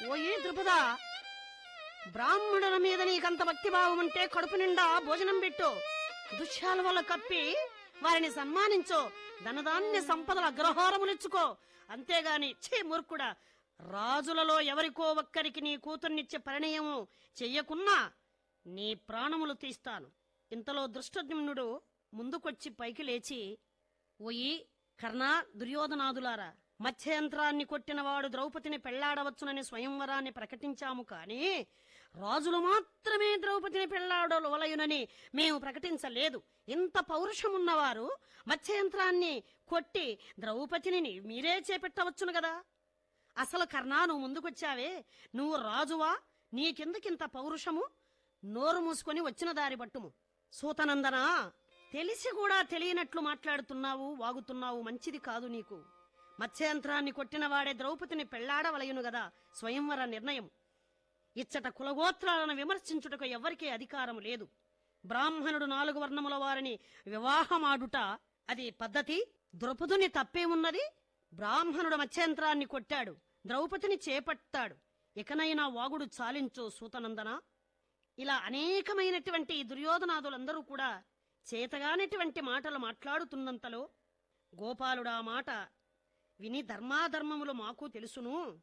ఓయి ద్రుపదా బ్రాహ్మణుల మీద నీకంత భక్తిభావం ఉంటే కడుపు నిండా భోజనం పెట్టు దుశ్యాల వల్ల కప్పి వారిని సన్మానించో ధనధాన్య సంపదల అగ్రహారములిచ్చుకో అంతేగాని ఛీ మూర్ఖుడా రాజులలో ఎవరికో ఒక్కరికి నీ కూతుర్నిచ్చే పరిణయము చెయ్యకున్నా నీ ప్రాణములు తీస్తాను ఇంతలో దృష్టజ్ఞుడు ముందుకొచ్చి పైకి లేచి ఓయి కర్ణ దుర్యోధనాదులారా మత్స్యంత్రాన్ని కొట్టినవాడు ద్రౌపదిని పెళ్లాడవచ్చునని స్వయంవరాన్ని ప్రకటించాము కాని రాజులు మాత్రమే ద్రౌపదిని పెళ్లాడవలయునని మేము ప్రకటించలేదు ఇంత పౌరుషమున్నవారు మత్స్యంత్రాన్ని కొట్టి ద్రౌపదిని మీరే చేపెట్టవచ్చును గదా అసలు కర్ణా నువ్వు ముందుకొచ్చావే నువ్వు రాజువా నీకెందుకింత పౌరుషము నోరు మూసుకొని వచ్చిన దారి పట్టుము సూతనందనా తెలిసి కూడా తెలియనట్లు మాట్లాడుతున్నావు వాగుతున్నావు మంచిది కాదు నీకు మత్స్యంత్రాన్ని కొట్టిన వాడే ద్రౌపదిని పెళ్లాడవలయును గదా స్వయంవర నిర్ణయం ఇచ్చట కులగోత్రాలను విమర్శించుటకు ఎవ్వరికీ అధికారం లేదు బ్రాహ్మణుడు నాలుగు వర్ణముల వారిని వివాహమాడుట అది పద్ధతి ద్రౌపదుని తప్పేమున్నది బ్రాహ్మణుడు మత్స్యంత్రాన్ని కొట్టాడు ద్రౌపదిని చేపట్టాడు ఇకనైనా వాగుడు చాలించు సూతనందన ఇలా అనేకమైనటువంటి దుర్యోధనాదులందరూ కూడా చేతగానటువంటి మాటలు మాట్లాడుతున్నంతలో గోపాలుడా మాట విని ధర్మాధర్మములు మాకు తెలుసును